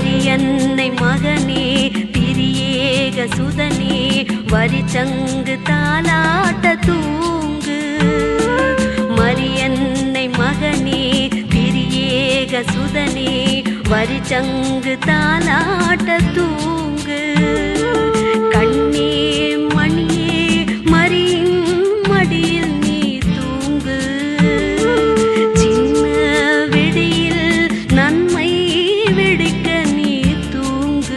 மரியன்னை மகனே திரியேக சுதனே வரிச்சங்கு தாலாட்ட தூங்கு மரியன்னை மகனே திரியேக சுதனே வரிச்சங்கு தாலாட்ட தூங்கு கண்ணே மணியே மரியின் மடியில் நீ தூங்கு சின்ன விடியில் நன்மை விடிக்க நீ தூங்கு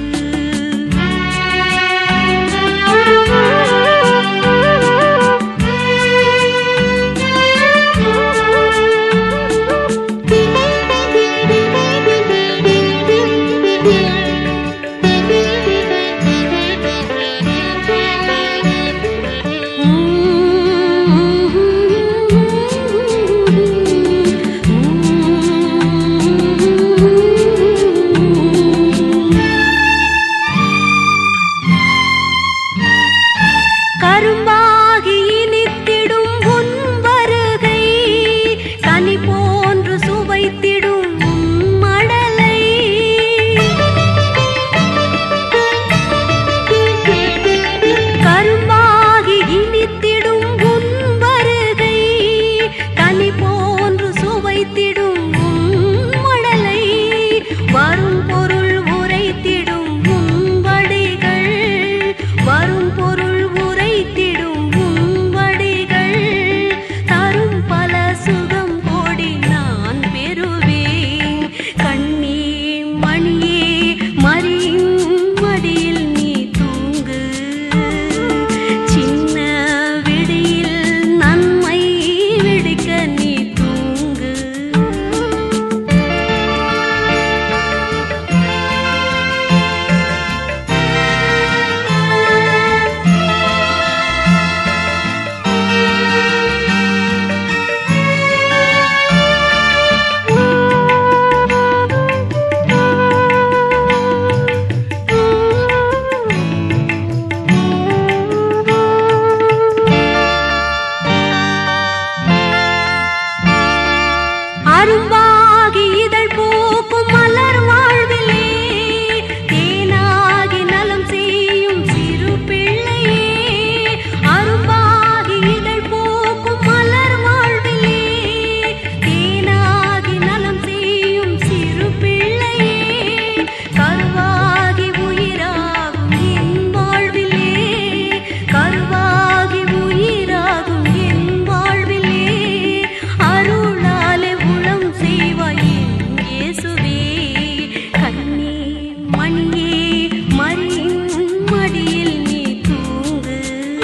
கரும்பாகி இனித்திடும் உன் வருகை கனி போன்று சுவைத்திடும் உன் மடலை கரும்பாகி இனித்திடும் உன் வருகை கனி போன்று சுவைத்திடும் உன் மடலை வரும் பொருள் உரைத்திடும் உன் வடிகள் வரும் பொருள் உரைத்திடும் உன் வடிகள் தரும் பல சுகம் கோடி நான் பெறுவேன் கண்ணே மணியே மரியின் மடியில் நீ தூங்கு சின்ன விடியில் நன்மை விடிக்க நீ தூங்கு அரும்பாகி இதழ் பூக்கும் மலர் வாழ்விலே தேனாகி நலம் செய்யும் சிறு பிள்ளையே அரும்பாகி இதழ் பூக்கும் மலர் வாழ்விலே தேனாகி நலம் செய்யும் சிறு பிள்ளையே கருவாகி உயிராகும் என் வாழ்விலே கருவாகி உயிராகும் என் வாழ்விலே அருளாலே உளம் செய்வாய் என் இயேசுவே கண்ணே மணியே மரியின் மடியில் நீ தூங்கு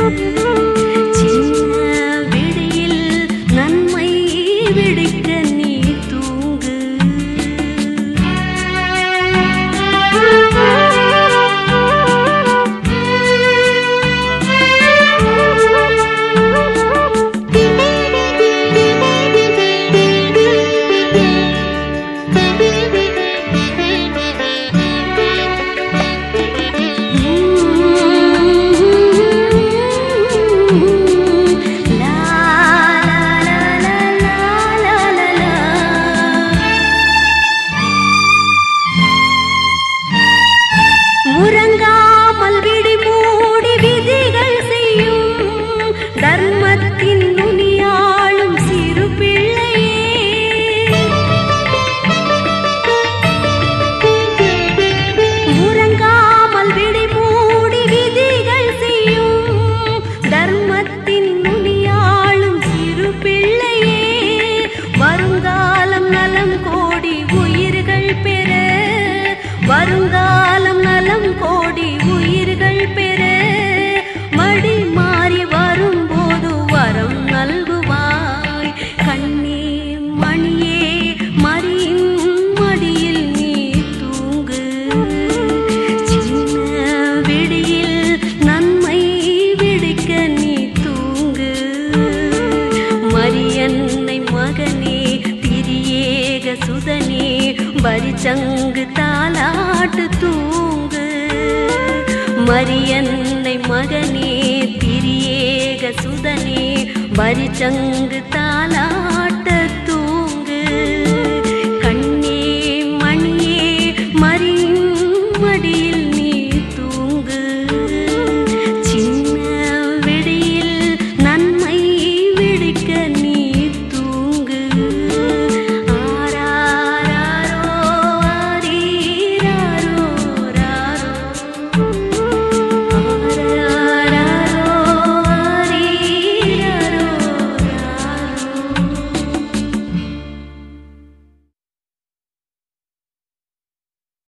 சின்ன விடியில் நன்மை விடிக்க நீ தூங்கு லா லா லா லா லா லா உறங்காமல் விழி மூடி விதிகள் செய்யும் தர்மத்தின் நுனியாளும் சிறு பிள்ளையே உறங்காமல் விழி மூடி விதிகள் செய்யும் தர்மத்தின் நுனியாளும் சிறு பிள்ளையே வருங்காலம் நலம் கோடி உயிர்கள் பெற வருங்காலம் நலம் கோடி உயிர்கள் பெற மடி மாறி வரும்போது வரம் நல்குவாய் கண்ணே மணியே மரியின் மடியில் நீ தூங்கு சின்ன விடியில் நன்மை விடிக்க நீ தூங்கு மரியன்னை மகனே திரியேக சுதனே வரிச்சங்கு தாலாட்டு தூங்கு மரியன்னை மகனே திரியேக சுதனே வரிச்சங்கு தாலாட்ட